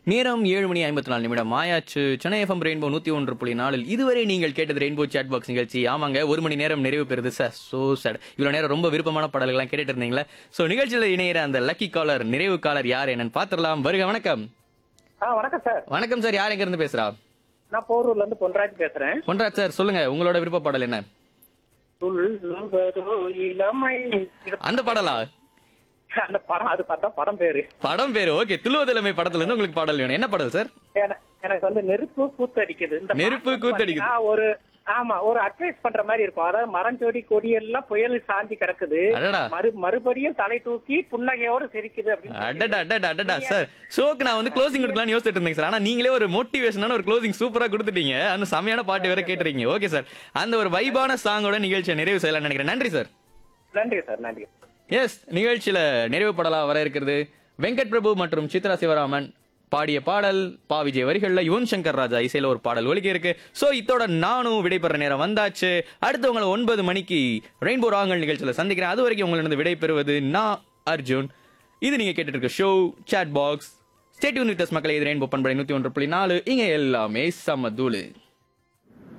நேரம் ஏழு மணி ஐம்பத்தி நாலு நிமிடம் ஆயாச்சு சென்னை எஃப்எம் ரெயின்போ நூத்தி ஒன்று புள்ளி நாலில் இதுவரை நீங்கள் கேட்டது ரெயின்போ சாட் பாக்ஸ் நிகழ்ச்சி ஆமாங்க ஒரு மணி நேரம் நிறைவு பெறுது சார் சோ சார் இவ்வளவு நேரம் ரொம்ப விருப்பமான பாடல்கள்லாம் கேட்டுட்டு இருந்தீங்களா சோ நிகழ்ச்சியில் இணையிற அந்த லக்கி காலர் நிறைவு காலர் யார் என்னன்னு பாத்திரலாம் வருக வணக்கம் ஆ வணக்கம் சார் வணக்கம் சார் யார் எங்க இருந்து பேசுறா நான் போரூர்ல இருந்து பொன்ராஜ் பேசுறேன் பொன்ராஜ் சார் சொல்லுங்க உங்களோட விருப்ப பாடல் என்ன துள்ளுவதோ இளமை இது- அந்த பாடலா அந்த படம் அது பார்த்தா படம் பேரு படம் பேரு ஓகே துள்ளுவதிலமை படத்துல இருந்து உங்களுக்கு பாடல் வேணும் என்ன பாடல் சார் என- எனக்கு வந்து நெருப்பு கூத்தடிக்குது இந்த நெருப்பு பாட்டு கூத்தடிக்குது. பாத்தீங்கன்னா ஒரு ஆமா ஒரு அட்வைஸ் பண்ற மாதிரி இருக்கும் அதாவது மரஞ்சொடி கொடி எல்லாம் புயல் சாஞ்சி கிடக்குது அடடா. மறு மறுபடியும் தலை தூக்கி புன்னகையோடு சிரிக்குது அப்படின்னு அடடா அடடா அடடா சார் ஷோக்கு நான் வந்து க்ளோசிங் கொடுக்கலாம்னு யோசிச்சுட்டு இருந்தேன் சார் ஆனா நீங்களே ஒரு மோட்டிவேஷனான ஒரு க்ளோசிங் சூப்பரா கொடுத்துட்டீங்க அந்த செமையான பாட்டு வேற கேட்டுறீங்க ஓகே சார் அந்த ஒரு வைபான சாங்கோட நிகழ்ச்சியை நிறைவு செய்யலாம்னு நினைக்கிறேன் நன்றி சார் நன்றி சார் நன்றி எஸ் நிகழ்ச்சியில நிறைவு பாடலா வர இருக்கிறது வெங்கட் பிரபு மற்றும் சித்ரா சிவராமன் பாடிய பாடல் பா விஜய் வரிகள்ல யுவன் சங்கர் ராஜா இசையில ஒரு பாடல் ஒலிக்க இருக்கு சோ இத்தோட நானும் விடைபெற நேரம் வந்தாச்சு அடுத்து உங்களை ஒன்பது மணிக்கு ரெயின்போ ராகங்கள் நிகழ்ச்சியில சந்திக்கிறேன் அது வரைக்கும் உங்களிடம் விடை பெறுவது நான் அர்ஜுன் இது நீங்க கேட்டுட்டு இருக்க ஷோ சாட் பாக்ஸ் ஸ்டேட் யூனிட்டஸ் மக்களை இது ரெயின்போ பண்படை நூத்தி ஒன்று புள்ளி நாலு இங்க எல்லாமே சமதூளு